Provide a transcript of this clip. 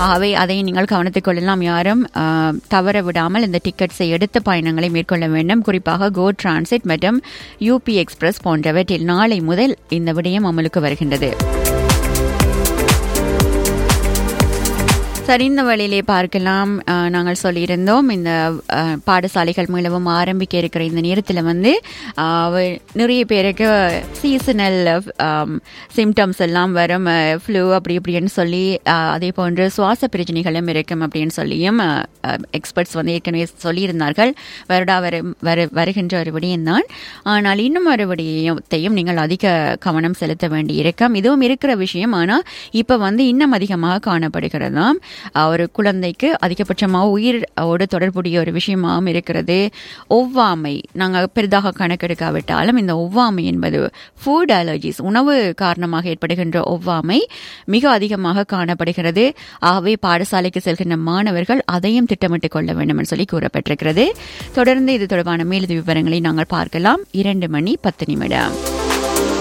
ஆகவே அதை நீங்கள் கவனித்துக் கொள்ளலாம் யாரும் ஆஹ், தவற விடாமல் இந்த டிக்கெட்ஸை எடுத்து பயணங்களை மேற்கொள்ள வேண்டும் குறிப்பாக கோ டிரான்சிட் மற்றும் யூபி எக்ஸ்பிரஸ் போன்றவற்றில் நாளை முதல் இந்த விடயம் அமலுக்கு வருகின்றது சரி இந்த வழியிலே பார்க்கலாம் அஹ், நாங்கள் சொல்லியிருந்தோம் இந்த அஹ், பாடசாலைகள் மீளவும் ஆரம்பிக்க இருக்கிற இந்த நேரத்தில் வந்து அஹ், வ- நிறைய பேருக்கு சீசனல் சிம்டம்ஸ் எல்லாம் வரும் ஃப்ளூ அப்படி இப்படின்னு சொல்லி அஹ், அதே போன்று சுவாச பிரச்சனைகளும் இருக்கும் அப்படின்னு சொல்லியும் எக்ஸ்பர்ட்ஸ் வந்து ஏற்கனவே சொல்லியிருந்தார்கள் வருடா வரு வரு வருகின்ற ஒரு விடயம்தான் ஆனால் இன்னும் ஒரு விடயத்தையும் நீங்கள் அதிக கவனம் செலுத்த வேண்டி இருக்கும் இதுவும் இருக்கிற விஷயம் ஆனால் இப்போ வந்து இன்னும் அதிகமாக காணப்படுகிறதாம் அஹ், ஒரு குழந்தைக்கு அதிகபட்சமாக உயிரோடு தொடர்புடைய ஒரு விஷயமாகவும் இருக்கிறது ஒவ்வாமை நாங்கள் பெரிதாக கணக்கெடுக்காவிட்டாலும் இந்த ஒவ்வாமை என்பது ஃபுட் அலர்ஜிஸ் உணவு காரணமாக ஏற்படுகின்ற ஒவ்வாமை மிக அதிகமாக காணப்படுகிறது ஆகவே பாடசாலைக்கு செல்கின்ற மாணவர்கள் அதையும் திட்டமிட்டுக் கொள்ள வேண்டும் என்று சொல்லி கூறப்பட்டிருக்கிறது தொடர்ந்து இது தொடர்பான மேலதிக விவரங்களை நாங்கள் பார்க்கலாம் இரண்டு மணி பத்து நிமிடம்